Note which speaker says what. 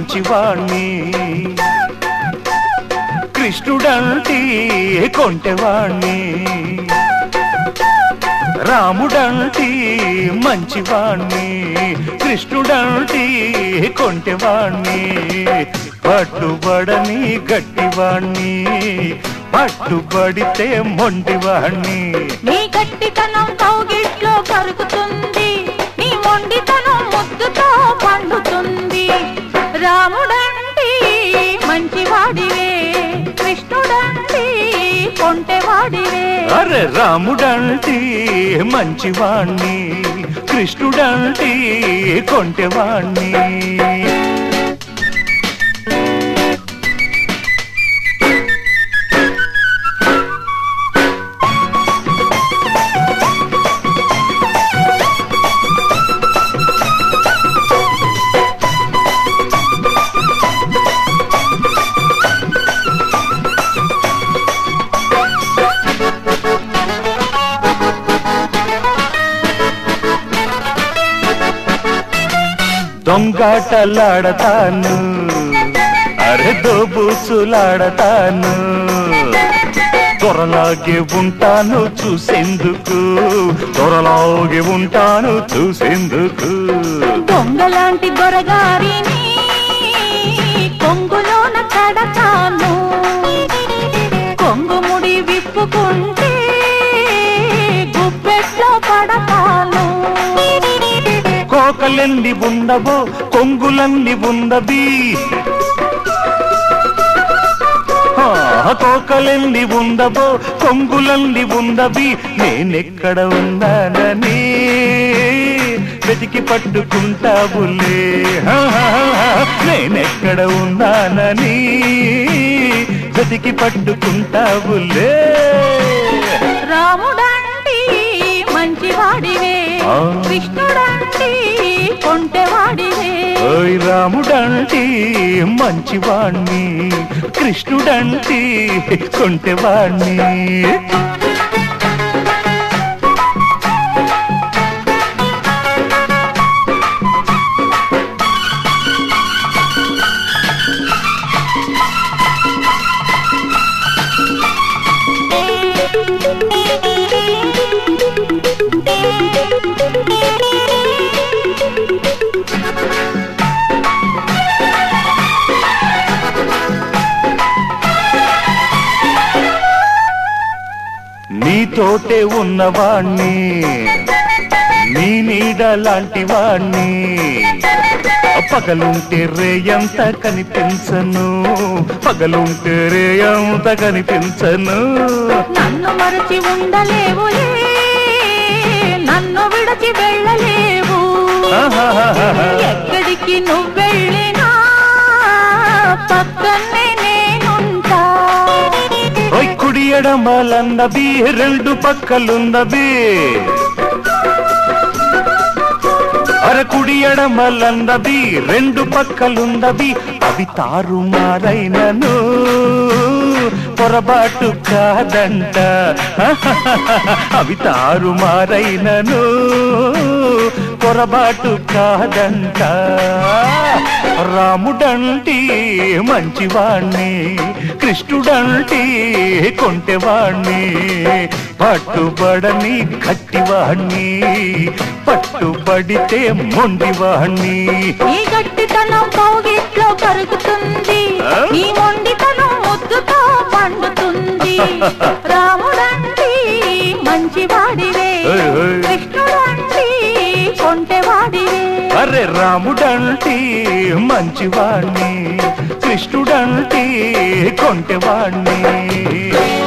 Speaker 1: మంచివాణ్ణి కృష్ణుడంటి కొంటెవాణ్ణి రాముడంటి మంచివాణ్ణి కృష్ణుడంటి కొంటెవాణ్ణి పట్టుబడని గట్టివాణ్ణి పట్టుబడితే మొండివాణ్ణి
Speaker 2: నీ గట్టితనం కౌగిట్లో కరుగుతుంది నీ మొండితనం ముద్దుతో పండుతుంది రాముడంటి మంచివాడివే కృష్ణుడంటి కొంటెవాడివే
Speaker 1: అరే రాముడంటి మంచివాణ్ణి కృష్ణుడంటి కొంటెవాణ్ణి దొంగాటలాడతాను అరే దోబూచులాడతాను త్వరలాగే ఉంటాను చూసేందుకు త్వరలాగే ఉంటాను చూసేందుకు
Speaker 2: దొంగలాంటి దొరగారిని కొంగులోన కడతాను కొంగుముడి విప్పుకుంటే గుప్పెట్లో పడతాను
Speaker 1: కోకలెన్ని ఉండవో కొంగులన్ని ఉన్నవి ఆ, కోకలెన్ని ఉండవో కొంగులన్ని ఉన్నవి నేనెక్కడ ఉన్నానని వెతికి పట్టుకుంటావులే హా, హా, హా, నేనెక్కడ ఉన్నానని వెతికి పట్టుకుంటావులే
Speaker 2: రాముడంటి మంచివాడివే
Speaker 1: ఆ.
Speaker 2: కృష్ణుడంటి కొంటెవాడివే
Speaker 1: ఓయ్ రాముడంటి మంచివాణ్ణి కృష్ణుడంటి కొంటెవాణ్ణి నీతోటే ఉన్నవాణ్ణి నీ నీడ లాంటి వాణ్ణి పగలుంటే రేయంత కనిపించను పగలుంటే రేయంత కనిపించను
Speaker 2: నన్ను మరచి ఉండలేవులే నన్ను విడచి వెళ్ళలేవు
Speaker 1: ఆహాహాహా.
Speaker 2: ఎక్కడికి నువ్వెళ్ళినా పక్కనే నేనుంటా
Speaker 1: ఓయ్ కుడి ఎడమలన్నవి రెండు పక్కలున్నవి అర కుడి ఎడమలన్నవి రెండు పక్కలున్నవి అవి తారుమారైనను పొరపాటు కాదంట అవి తారుమారైనను పొరపాటు కాదంట రాముడంటి మంచివాణ్ణి కృష్ణుడంటి కొంటెవాణ్ణి పట్టుబడని గట్టివాణ్ణి పట్టుబడితే మొండివాణ్ణి
Speaker 2: నీ గట్టితనం కౌగిట్లో కరుగుతుంది
Speaker 1: ఆ?
Speaker 2: నీ మొండితనం ముద్దుతో పండుతుంది రాముడంటి మంచివాడివే
Speaker 1: ఓయ్ ఓయ్.
Speaker 2: కృష్ణుడంటి కొంటెవాడివే
Speaker 1: అరే రాముడంటి మంచివాణ్ణి కృష్ణుడంటి కొంటెవాణ్ణి